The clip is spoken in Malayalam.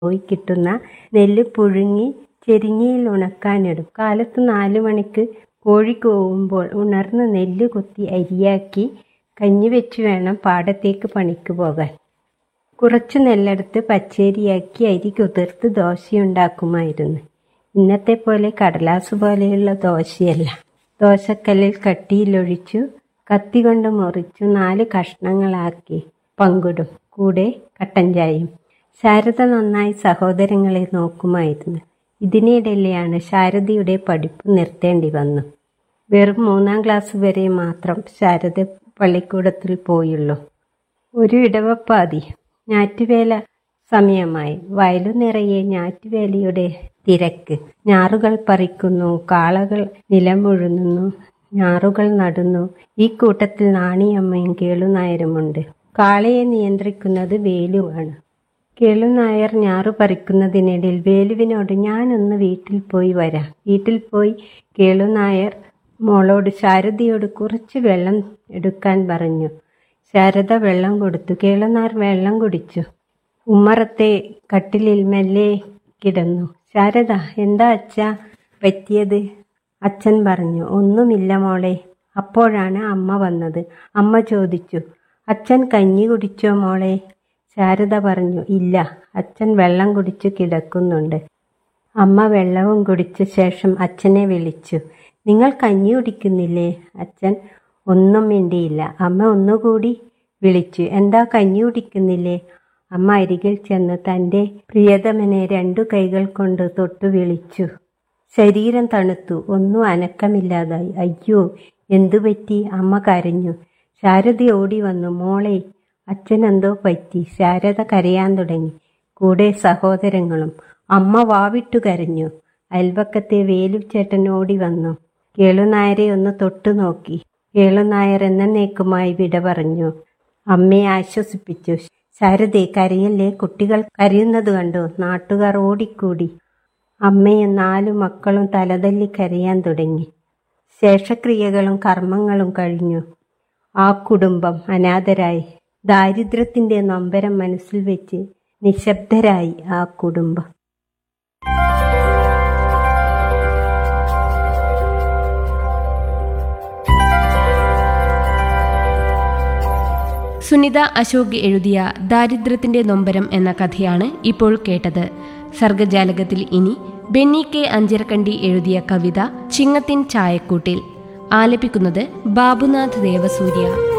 പോയി കിട്ടുന്ന നെല്ല് പുഴുങ്ങി ചെരിഞ്ഞയിൽ ഉണക്കാനിടും കാലത്ത് നാലു മണിക്ക് കോഴി കൂവുമ്പോൾ ഉണർന്ന് നെല്ല് കുത്തി അരിയാക്കി കഞ്ഞി വെച്ച് വേണം പാടത്തേക്ക് പണിക്ക് പോകാൻ കുറച്ച് നെല്ലെടുത്ത് പച്ചരിയാക്കി അരി കുതിർത്ത് ദോശയുണ്ടാക്കുമായിരുന്നു ഇന്നത്തെ പോലെ കടലാസ് പോലെയുള്ള ദോശയല്ല ദോശക്കല്ലിൽ കട്ടിയിലൊഴിച്ചു കത്തി കൊണ്ട് മുറിച്ചു നാല് കഷ്ണങ്ങളാക്കി പങ്കിടും കൂടെ കട്ടൻ ചായയും ശാരദ നന്നായി സഹോദരങ്ങളെ നോക്കുമായിരുന്നു ഇതിനിടയിലെയാണ് ശാരദയുടെ പഠിപ്പ് നിർത്തേണ്ടി വന്നു വെറും മൂന്നാം ക്ലാസ് വരെ മാത്രം ശാരദ പള്ളിക്കൂടത്തിൽ പോയുള്ളൂ ഒരു ഇടവപ്പാതി ഞാറ്റുവേല സമയമായി വയലു നിറയെ ഞാറ്റുവേലയുടെ തിരക്ക് ഞാറുകൾ പറിക്കുന്നു കാളകൾ നിലമുഴുന്നു ഞാറുകൾ നടുന്നു ഈ കൂട്ടത്തിൽ നാണിയമ്മയും കേളുനായരുമുണ്ട് കാളയെ നിയന്ത്രിക്കുന്നത് വേലുവാണ് കേളുനായർ ഞാറു പറിക്കുന്നതിനിടയിൽ വേലുവിനോട് ഞാനൊന്ന് വീട്ടിൽ പോയി വരാം വീട്ടിൽ പോയി കേളുനായർ മോളോട് ശാരദയോട് കുറച്ച് വെള്ളം എടുക്കാൻ പറഞ്ഞു ശാരദ വെള്ളം കൊടുത്തു കേളുനായർ വെള്ളം കുടിച്ചു ഉമ്മറത്തെ കട്ടിലിൽ മെല്ലെ കിടന്നു ശാരദ എന്താ അച്ഛ പറ്റിയത് അച്ഛൻ പറഞ്ഞു ഒന്നുമില്ല മോളെ അപ്പോഴാണ് അമ്മ വന്നത് അമ്മ ചോദിച്ചു അച്ഛൻ കഞ്ഞി കുടിച്ചോ മോളെ ശാരദ പറഞ്ഞു ഇല്ല അച്ഛൻ വെള്ളം കുടിച്ചു കിടക്കുന്നുണ്ട് അമ്മ വെള്ളവും കുടിച്ച ശേഷം അച്ഛനെ വിളിച്ചു നിങ്ങൾ കഞ്ഞി കുടിക്കുന്നില്ലേ അച്ഛൻ ഒന്നും മിണ്ടിയില്ല അമ്മ ഒന്നുകൂടി വിളിച്ചു എന്താ കഞ്ഞി കുടിക്കുന്നില്ലേ അമ്മ അരികിൽ ചെന്ന് തൻ്റെ പ്രിയതമനെ രണ്ടു കൈകൾ കൊണ്ട് തൊട്ടു വിളിച്ചു ശരീരം തണുത്തു ഒന്നും അനക്കമില്ലാതായി അയ്യോ എന്തു പറ്റി അമ്മ കരഞ്ഞു ശാരദ ഓടി വന്നു മോളെ അച്ഛനെന്തോ പറ്റി ശാരദ കരയാൻ തുടങ്ങി കൂടെ സഹോദരങ്ങളും അമ്മ വാവിട്ടു കരഞ്ഞു അയൽവക്കത്തെ വേലുച്ചേട്ടൻ ഓടി വന്നു കേളുനായരെ ഒന്ന് തൊട്ടു നോക്കി കേളുനായർ എന്നേക്കുമായി വിട പറഞ്ഞു അമ്മയെ ആശ്വസിപ്പിച്ചു ശാരദേ കരയല്ലേ കുട്ടികൾ കരയുന്നത് കണ്ടു നാട്ടുകാർ ഓടിക്കൂടി അമ്മയും നാലു മക്കളും തലതല്ലി കരയാൻ തുടങ്ങി ശേഷക്രിയകളും കർമ്മങ്ങളും കഴിഞ്ഞു ആ കുടുംബം അനാഥരായി ദാരിദ്ര്യത്തിന്റെ നൊമ്പരം മനസ്സിൽ വെച്ച് നിശബ്ദരായി ആ കുടുംബം സുനിത അശോക് എഴുതിയ ദാരിദ്ര്യത്തിന്റെ നൊമ്പരം എന്ന കഥയാണ് ഇപ്പോൾ കേട്ടത് സർഗജാലകത്തിൽ ഇനി ബെന്നി കെ അഞ്ചരക്കണ്ടി എഴുതിയ കവിത ചിങ്ങത്തിൻ ചായക്കൂട്ടിൽ ആലപിക്കുന്നത് ബാബുനാഥ് ദേവസൂര്യ